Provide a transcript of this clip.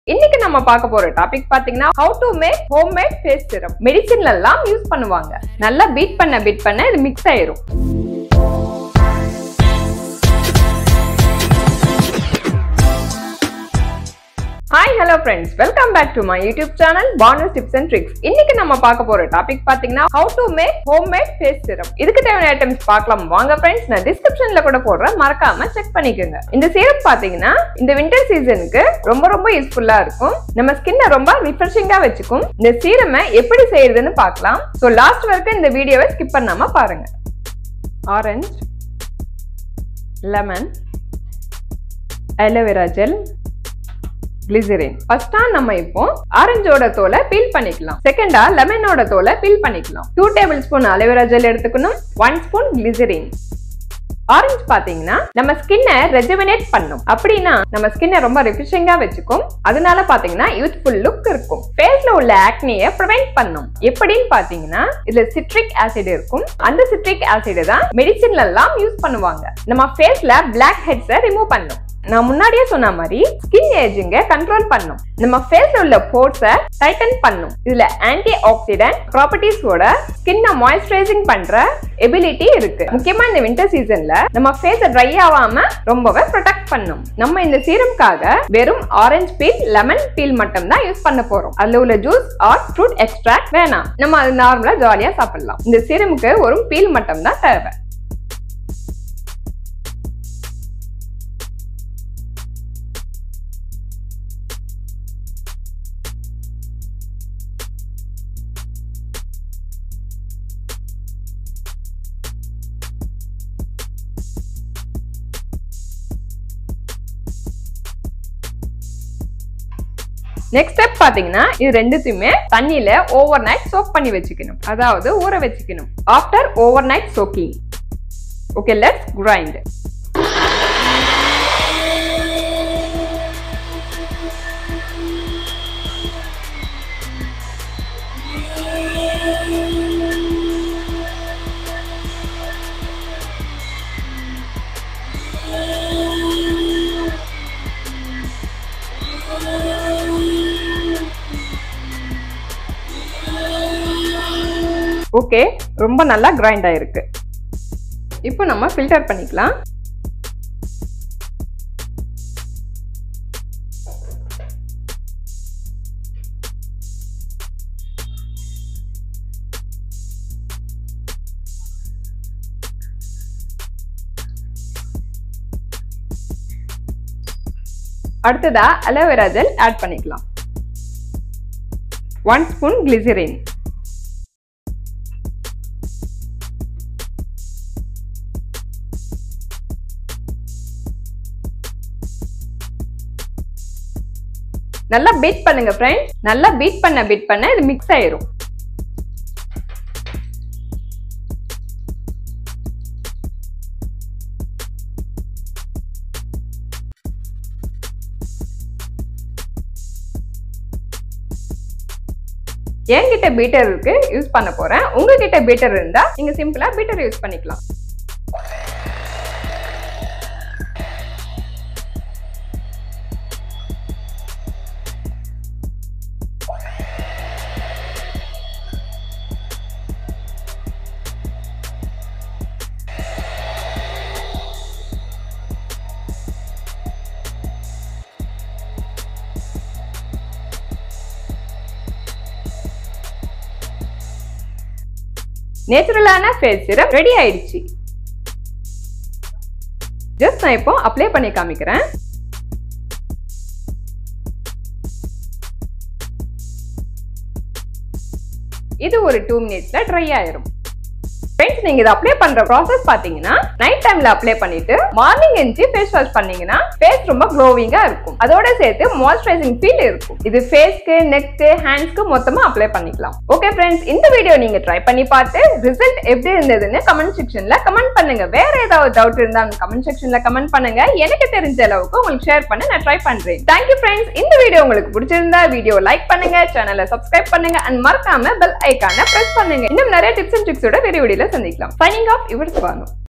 இன்னைக்கு நம்ம பார்க்க போற டாபிக் பாத்தீங்கன்னா how to make home made face serum மெடிசின்ல எல்லாம் யூஸ் பண்ணுவாங்க நல்லா பீட் பண்ண பீட் பண்ண இது மிக்ஸ் ஆயிரும் hi hello friends welcome back to my YouTube channel பானஸ் டிப்ஸ் அண்ட் ட்ரிக்ஸ் இன்னைக்கு நம்ம பார்க்க போற டாபிக் பாத்தீங்கன்னா how to make home made face serum இதுக்கு தேவையான ஐட்டம்ஸ் பார்க்கலாம் வாங்க ஃப்ரெண்ட்ஸ் நான் டிஸ்கிரிப்ஷன்ல கூட போடுறேன் மறக்காம செக் பண்ணிக்கோங்க இந்த சிரம் பாத்தீங்கன்னா இந்த வின்டர் சீசனுக்கு ரொம்ப ரொம்ப யூஸ்ஃபுல்லா இருக்கும் நம்ம ஸ்கின்னை ரொம்ப ரிஃப்ரெஷிங்கா வச்சுக்கும் இந்த சீரமை எப்படி செய்யறதுன்னு பார்க்கலாம் ஸோ லாஸ்ட் வரைக்கும் இந்த வீடியோவை ஸ்கிப் பண்ணாம பாருங்க orange lemon aloe vera gel glycerine ஃபர்ஸ்டா நம்ம இப்போ ஆரஞ்சோட தோலை பீல் பண்ணிக்கலாம் செகண்டா லெமனோட தோலை பீல் பண்ணிக்கலாம் two tablespoon aloe vera gel எடுத்துக்கணும் ஒன் ஸ்பூன் கிளிசரின் ஆரஞ்சு பாத்தீங்கன்னா நம்ம ஸ்கின்னை ரெஜுவனேட் பண்ணும் அப்படின்னா நம்ம ஸ்கின்னை ரொம்ப ரிஃபிஷிங்கா வச்சுக்கும் அதனால பாத்தீங்கன்னா யூத்ஃபுல் லுக் இருக்கும் ஃபேஸ்ல உள்ள ஆக்னியை ப்ரிவென்ட் பண்ணும் எப்படின்னு பாத்தீங்கன்னா இதுல சிட்ரிக் ஆசிட் இருக்கும் அந்த சிட்ரிக் ஆசிட் தான் மெடிசின்ல எல்லாம் யூஸ் பண்ணுவாங்க நம்ம ஃபேஸ்ல பிளாக் ஹெட்ஸை ரிமூவ் பண்ணும் நான் முன்னாடியே சொன்ன மாதிரி ஸ்கின் ஏஜிங்க கண்ட்ரோல் பண்ணும் நம்ம ஃபேஸ்ல உள்ள போர்ஸை டைட்டன் பண்ணும் இதுல ஆன்டி ஆக்சிடென்ட் ப்ராப்பர்ட்டிஸோட ஸ்கின்னை மாய்ஸ்சரைசிங் பண்ற எபிலிட்டி இருக்கு முக்கியமா இந்த வின்டர் சீசன்ல நம்ம ஃபேஸை ட்ரை ஆகாம ரொம்பவே ப்ரொடெக்ட் பண்ணும் நம்ம இந்த சீரம்காக வெறும் ஆரஞ்சு பீல் லெமன் பீல் மட்டும் தான் யூஸ் பண்ண போறோம் அதுல உள்ள ஜூஸ் ஆர் ஃப்ரூட் எக்ஸ்ட்ராக்ட் வேணாம் நம்ம அது நார்மலா ஜாலியா சாப்பிடலாம் இந்த சீரமுக்கு ஒரு பீல் மட்டும் தான் தேவை நெக்ஸ்ட் ஸ்டெப் பாத்தீங்கன்னா இது ரெண்டுத்தையுமே தண்ணியில ஓவர் நைட் சோக் பண்ணி வச்சுக்கணும் அதாவது ஊற வச்சுக்கணும் after overnight soaking okay let's grind okay ரொம்ப நல்லா கிரைண்ட் ஆயிருக்கு இப்போ நம்ம ஃபில்டர் பண்ணிக்கலாம் அடுத்ததா அலோவேரா ஜெல் ஆட் பண்ணிக்கலாம் ஒன் ஸ்பூன் கிளிசரின் நல்லா பீட் பண்ணுங்க ஃப்ரெண்ட்ஸ் நல்லா பீட் பண்ண பீட் பண்ண இது மிக்ஸ் ஆயிரும் என்கிட்ட பீட்டர் இருக்கு யூஸ் பண்ண போறேன் உங்ககிட்ட பீட்டர் இருந்தா நீங்க சிம்பிளா பீட்டர் யூஸ் பண்ணிக்கலாம் நேச்சுரலான ஃபேஸ் சிரம் ரெடி ஆயிடுச்சு ஜஸ்ட் நான் இப்போ அப்ளை பண்ணி காமிக்கிறேன் இது ஒரு டூ மினிட்ஸ்ல ட்ரை ஆயிரும் ஃப்ரெண்ட்ஸ் நீங்க இதை அப்ளை பண்ற ப்ராசஸ் பாத்தீங்கன்னா நைட் டைம்ல அப்ளை பண்ணிட்டு மார்னிங் எஞ்சி ஃபேஸ் வாஷ் பண்ணீங்கன்னா ஃபேஸ் ரொம்ப க்ளோவிங்கா இருக்கும் அதோட சேர்த்து மாய்ஸ்சரைசிங் ஃபீல் இருக்கும் இது ஃபேஸ்க்கு நெக்கு ஹேண்ட்ஸ்க்கு மொத்தமா அப்ளை பண்ணிக்கலாம் ஓகே ஃப்ரெண்ட்ஸ் இந்த வீடியோ நீங்க ட்ரை பண்ணி பார்த்து ரிசல்ட் எப்படி இருந்ததுன்னு கமெண்ட் செக்ஷன்ல கமெண்ட் பண்ணுங்க வேற ஏதாவது டவுட் இருந்தா கமெண்ட் செக்ஷன்ல கமெண்ட் பண்ணுங்க எனக்கு தெரிஞ்ச அளவுக்கு உங்களுக்கு ஷேர் பண்ண நான் ட்ரை பண்றேன் தேங்க்யூ ஃப்ரெண்ட்ஸ் இந்த வீடியோ உங்களுக்கு பிடிச்சிருந்தா வீடியோ லைக் பண்ணுங்க சேனலை சப்ஸ்கிரைப் பண்ணுங்க அண்ட் மறக்காம பெல் ஐக்கான பிரஸ் பண்ணுங்க இன்னும் நிறைய டிப்ஸ் அண்ட் ட்ரிக்ஸோட வேற வீடியோல சந்திக்கலாம் சைனிங் ஆஃப் இவர் சுபானு